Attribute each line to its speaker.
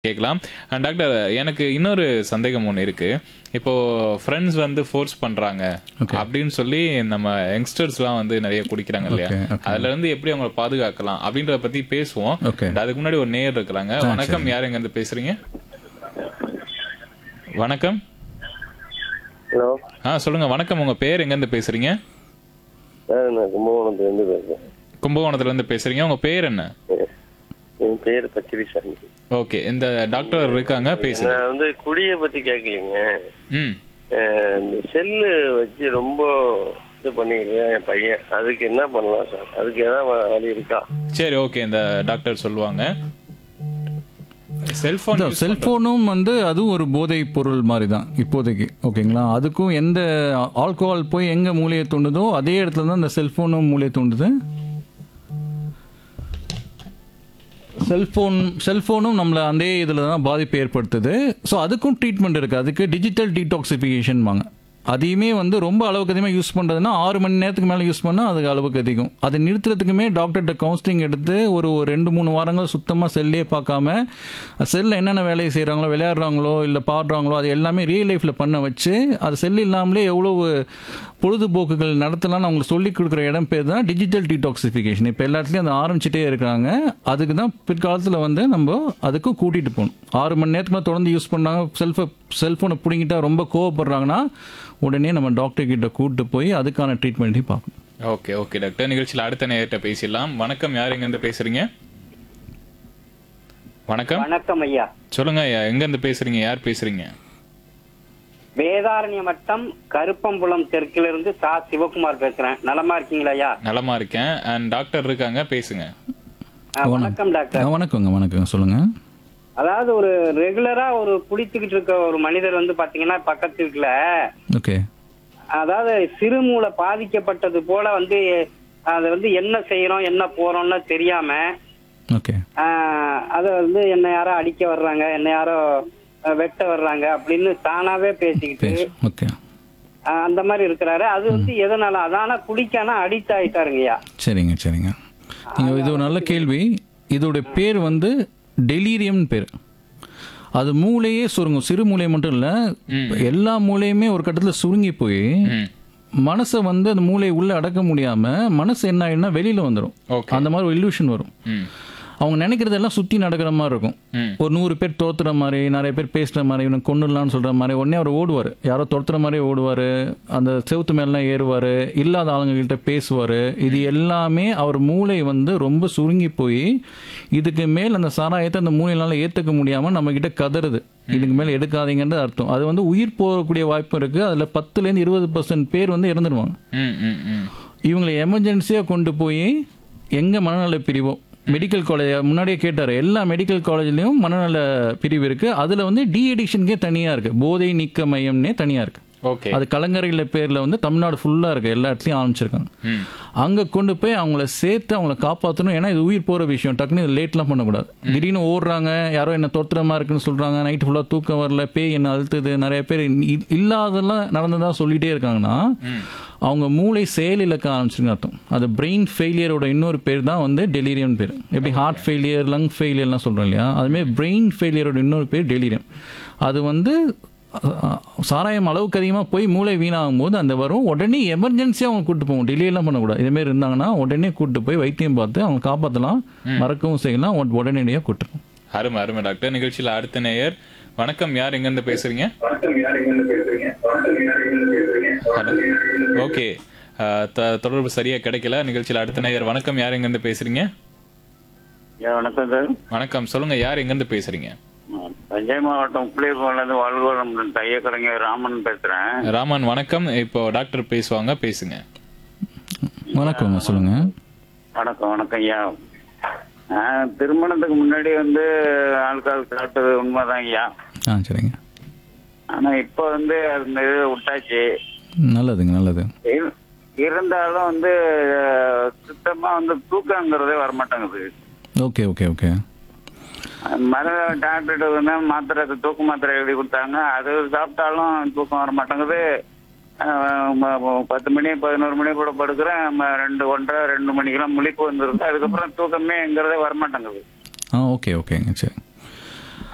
Speaker 1: கேட்கலாம் and doctor எனக்கு இன்னொரு சந்தேகம் ஒன்று இருக்கு இப்போ ஃப்ரெண்ட்ஸ் வந்து ஃபோர்ஸ் பண்றாங்க அப்படின்னு சொல்லி நம்ம யங்ஸ்டர்ஸ்லாம் வந்து நிறைய குடிக்கிறாங்க இல்லையா
Speaker 2: Okay, okay.
Speaker 1: அதுல இருந்து எப்படி அவங்களை பாதுகாக்கலாம் அப்படின்றத பத்தி பேசுவோம்
Speaker 2: Okay.
Speaker 1: And அதுக்கு முன்னாடி ஒரு நேயர் இருக்கிறாங்க வணக்கம் யார் எங்க இருந்து பேசுறீங்க வணக்கம்
Speaker 3: ஹலோ
Speaker 1: ஆ சொல்லுங்க வணக்கம் உங்க பேர் எங்க இருந்து பேசுறீங்க
Speaker 3: சார் நான் கும்பகோணத்துலேருந்து பேசுகிறேன்
Speaker 1: கும்பகோணத்துல இருந்து பேசுறீங்க உங்க பேர் என்ன
Speaker 3: என் பேர் பச்சரிசாமி
Speaker 1: ஓகே இந்த டாக்டர் இருக்காங்க பேசுங்க
Speaker 3: நான் வந்து குடியை பற்றி கேட்கலைங்க
Speaker 1: ம்
Speaker 3: அஹ் இந்த செல்லு வச்சு ரொம்ப இது பண்ணிக்கிறேன் என் பையன் அதுக்கு என்ன பண்ணலாம் சார் அதுக்கு ஏதாவது வழி இருக்கா
Speaker 1: சரி ஓகே இந்த டாக்டர் சொல்லுவாங்க செல்போன்
Speaker 2: இந்த செல்போனும் வந்து அதுவும் ஒரு போதைப் பொருள் மாதிரி தான் இப்போதைக்கு ஓகேங்களா அதுக்கும் எந்த ஆல்கோஹால் போய் எங்கே மூளையை தூண்டுதோ அதே இடத்துல தான் இந்த செல்போனும் மூளையை தூண்டுது செல்ஃபோன் செல்ஃபோனும் நம்மளை அதே இதில் தான் பாதிப்பு ஏற்படுத்துது ஸோ அதுக்கும் ட்ரீட்மெண்ட் இருக்குது அதுக்கு டிஜிட்டல் டீடாக்சிஃபிகேஷன் வாங்க அதையுமே வந்து ரொம்ப அளவுக்கு அதிகமாக யூஸ் பண்ணுறதுன்னா ஆறு மணி நேரத்துக்கு மேலே யூஸ் பண்ணால் அதுக்கு அளவுக்கு அதிகம் அதை நிறுத்துறதுக்குமே டாக்டர்கிட்ட கவுன்சிலிங் எடுத்து ஒரு ஒரு ரெண்டு மூணு வாரங்கள் சுத்தமாக செல்லே பார்க்காம செல்லில் என்னென்ன வேலையை செய்கிறாங்களோ விளையாடுறாங்களோ இல்லை பாடுறாங்களோ அது எல்லாமே ரியல் லைஃப்பில் பண்ண வச்சு அது செல் இல்லாமலே எவ்வளவு பொழுதுபோக்குகள் நடத்தலாம்னு அவங்களுக்கு சொல்லிக் கொடுக்குற இடம் பேர் தான் டிஜிட்டல் டீடாக்சிஃபிகேஷன் இப்போ எல்லாத்துலேயும் அதை ஆரம்பிச்சிட்டே இருக்காங்க அதுக்கு தான் பிற்காலத்தில் வந்து நம்ம அதுக்கும் கூட்டிகிட்டு போகணும் ஆறு மணி நேரத்துக்கு மேலே தொடர்ந்து யூஸ் பண்ணாங்க செல்ஃபை செல்ஃபோனை பிடிங்கிட்டா ரொம்ப கோவப்படுறாங்கன்னா உடனே நம்ம டாக்டர் கிட்ட கூப்பிட்டு போய் அதுக்கான ட்ரீட்மெண்ட்டையும் பார்க்கணும்
Speaker 1: ஓகே ஓகே டாக்டர் நிகழ்ச்சியில் அடுத்த நேரத்தை பேசிடலாம் வணக்கம் யார் எங்க இருந்து பேசுறீங்க வணக்கம்
Speaker 4: வணக்கம் ஐயா
Speaker 1: சொல்லுங்க ஐயா எங்க இருந்து பேசுறீங்க யார் பேசுறீங்க
Speaker 4: வேதாரண்ய மட்டம் கருப்பம்புலம் தெற்கிலிருந்து சா சிவகுமார் பேசுறேன் நலமா இருக்கீங்களா ஐயா
Speaker 1: நலமா இருக்கேன் அண்ட் டாக்டர் இருக்காங்க பேசுங்க
Speaker 4: ஆ, வணக்கம் டாக்டர்
Speaker 2: ஆ, வணக்கங்க வணக்கங்க சொல்லுங்கள்
Speaker 4: அதாவது ஒரு ரெகுலரா ஒரு குடிச்சுக்கிட்டு இருக்க ஒரு மனிதர் வந்து பாத்தீங்கன்னா பக்கத்து வீட்டுல
Speaker 2: ஓகே
Speaker 4: அதாவது சிறுமூளை பாதிக்கப்பட்டது போல வந்து அது வந்து என்ன செய்யறோம் என்ன போறோம்னு தெரியாம
Speaker 2: ஓகே
Speaker 4: அத வந்து என்ன யாரோ அடிக்க வர்றாங்க என்ன யாரோ அஹ், வெட்ட வர்றாங்க அப்படின்னு தானாவே பேசிக்கிட்டு
Speaker 2: பேசு ஓகே
Speaker 4: ஆஹ், அந்த மாதிரி இருக்கிறாரு அது வந்து எதனால அதான குடிக்கான அடிக்ட் ஆயிட்டாருங்கய்யா
Speaker 2: சரிங்க சரிங்க நீங்கள் இது ஒரு நல்ல கேள்வி இதோட பேர் வந்து டெலீரியம்னு பேர் அது மூளையே சுருங்கும் சிறு மூளை மட்டும் இல்லை எல்லா மூளையுமே ஒரு கட்டத்தில் சுருங்கி போய்
Speaker 1: ம்
Speaker 2: மனசை வந்து அந்த மூளையை உள்ள அடக்க முடியாம மனசு என்ன ஆயிடும்னா வெளியில வந்துடும்
Speaker 1: Okay.
Speaker 2: அந்த மாதிரி ஒரு illusion வரும்
Speaker 1: ம்
Speaker 2: அவங்க நினைக்கிறதெல்லாம் சுத்தி நடக்கிற மாதிரி இருக்கும்
Speaker 1: ம்.
Speaker 2: ஒரு நூறு பேர் தோத்துற மாதிரி நிறைய பேர் பேசுற மாதிரி இவனை கொண்டுடலாம்னு சொல்ற மாதிரி உடனே அவர் ஓடுவார் யாரோ துரத்துற மாதிரி ஓடுவார் அந்த செவுத்து மேலாம் ஏறுவார் இல்லாத ஆளுங்ககிட்ட பேசுவார் இது எல்லாமே அவர் மூளை வந்து ரொம்ப சுருங்கி போய் இதுக்கு மேல் அந்த சாராயத்தை அந்த மூளையினால ஏற்றுக்க முடியாமல் நம்மக்கிட்ட கதறுது இதுக்கு மேலே எடுக்காதீங்கன்றது அர்த்தம் அது வந்து உயிர் போகக்கூடிய வாய்ப்பு இருக்குது அதில் பத்துலேருந்து இருபது பர்சன்ட் பேர் வந்து இறந்துடுவாங்க
Speaker 1: ம் ம் ம்
Speaker 2: இவங்களை எமர்ஜென்சியாக கொண்டு போய் எங்கே மனநல பிரிவோ மெடிக்கல் காலேஜ் முன்னாடியே கேட்டார் எல்லா மெடிக்கல் காலேஜ்லேயும் மனநல பிரிவு இருக்குது அதில் வந்து டி அடிக்ஷனுக்கே தனியாக இருக்குது போதை நீக்க மையம்னே தனியாக இருக்குது
Speaker 1: ஓகே
Speaker 2: அது கலங்கரையில் பேரில் வந்து தமிழ்நாடு ஃபுல்லாக இருக்குது எல்லா இடத்துலையும் ஆரம்பிச்சிருக்காங்க
Speaker 1: ம்
Speaker 2: அங்கே கொண்டு போய் அவங்கள சேர்த்து அவங்கள காப்பாற்றணும் ஏன்னா இது உயிர் போகிற விஷயம் டக்குன்னு இது லேட்லாம் பண்ணக்கூடாது திடீர்னு ஓடுறாங்க யாரோ என்ன தோற்றுற மாதிரி இருக்குன்னு சொல்கிறாங்க நைட்டு ஃபுல்லாக தூக்கம் வரல பேய் என்ன அழுத்துது நிறைய பேர் இ- இல்லாதெல்லாம் நடந்ததா சொல்லிகிட்டே இருக்காங்கன்னா அவங்க மூளை செயலிழக்க ஆரம்பிச்சிருங்க அர்த்தம் அது பிரெயின் ஃபெயிலியரோட இன்னொரு பேர் தான் வந்து டெலிரியம் பேர் எப்படி ஹார்ட் ஃபெயிலியர் லங் ஃபெயிலியர்லாம் சொல்கிறோம் இல்லையா அதுமாதிரி பிரெயின் ஃபெயிலியரோட இன்னொரு பேர் டெலிரியம் அது வந்து அஹ், சாராயம் அளவுக்கு அதிகமாக போய் மூளை வீணாகும் போது அந்த வரும் உடனே எமர்ஜென்சியாக அவங்க கூட்டு போவோம் டிலேலாம் பண்ணக்கூடாது இதேமாரி இருந்தாங்கன்னா உடனே கூட்டு போய் வைத்தியம் பார்த்து அவங்க காப்பாற்றலாம் மறக்கவும் செய்யலாம் உட- உடனடியாக கூட்டுரும்
Speaker 1: அருமை அருமை டாக்டர் நிகழ்ச்சியில் அடுத்த நேயர் வணக்கம் யார் எங்க இருந்து பேசுறீங்க ஹலோ ஓகே அஹ், த- தொடர்பு சரியா கிடைக்கல நிகழ்ச்சியில் அடுத்த நேயர் வணக்கம் யார் எங்க இருந்து பேசுறீங்க
Speaker 3: ஐயா வணக்கம் சார்
Speaker 1: வணக்கம் சொல்லுங்க யார் எங்க இருந்து பேசுறீங்க
Speaker 3: தஞ்சை மாவட்டம் புளியகோலேருந்து வாழ்கோளம் தையக்கலைஞர் ராமன் பேசுகிறேன்
Speaker 1: ராமன் வணக்கம் இப்போ டாக்டர் பேசுவாங்க பேசுங்க
Speaker 2: வணக்கங்க சொல்லுங்கள்
Speaker 3: வணக்கம் வணக்கம் ஐயா ஆ, திருமணத்துக்கு முன்னாடி வந்து ஆல்கால் சாப்பிட்டது உண்மைதான் ஐயா
Speaker 2: ஆ சரிங்க
Speaker 3: ஆனா இப்போ வந்து அந்த இது விட்டாச்சு
Speaker 2: நல்லதுங்க நல்லது
Speaker 3: இரு- இருந்தாலும் வந்து அஹ், சுத்தமா வந்து தூக்கங்கிறதே வரமாட்டேங்குது
Speaker 2: ஓகே ஓகே ஓகே
Speaker 3: மர டாக்டர்கிட்ட வந்து மாத்திரை தூக்க மாத்திரை எழுதி கொடுத்தாங்க அது சாப்பிட்டாலும் தூக்கம் வர மாட்டேங்குது அஹ், ம- ம- பத்து மணி பதினோரு மணி கூட படுக்கிறேன் ம- ரெண்டு ஒன்றரை ரெண்டு மணிக்கெல்லாம் முழிப்பு வந்துருது அதுக்கப்புறம் தூக்கமேங்கிறதே வரமாட்டேங்குது
Speaker 2: ஆ ஓகே ஓகேங்க சரி